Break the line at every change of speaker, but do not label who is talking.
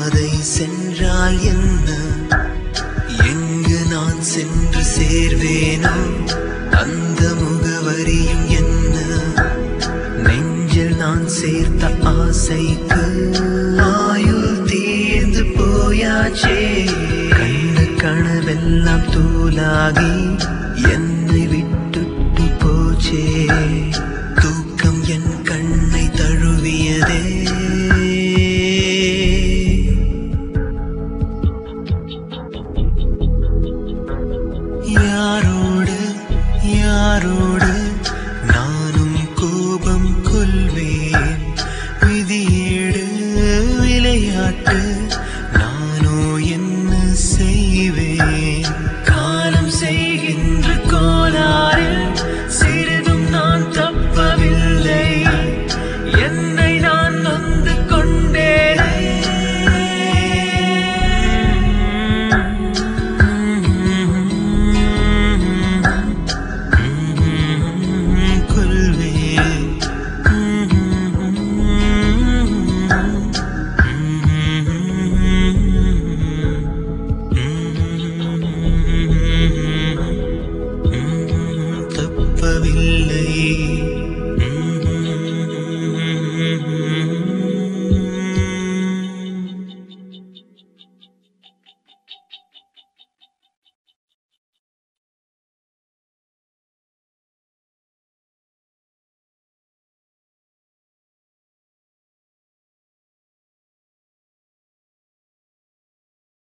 பாதை சென்றால் என்ன எங்கு நான் சென்று சேர்வேனோ அந்த முகவரியும் என்ன நெஞ்சில் நான் சேர்த்த ஆசைக்கு ஆயுள் தீர்ந்து போயாச்சே கண்ட கனவெல்லாம் தூளாகி என்னை விட்டுட்டு போச்சே தூக்கம் என் கண்ணை தழுவியதே யாரோடு யாரோடு நானும் கோபம் கொள்வேன் விதியேடு விளையாட்டு நானோ என்ன செய்வேன் காலம் செய்கின்ற கோளாறில் சிறிதும் நான் தப்பவில்லை என்னை நான் நொந்து கொண்டேனே கொள்வேன் தப்பவில்லை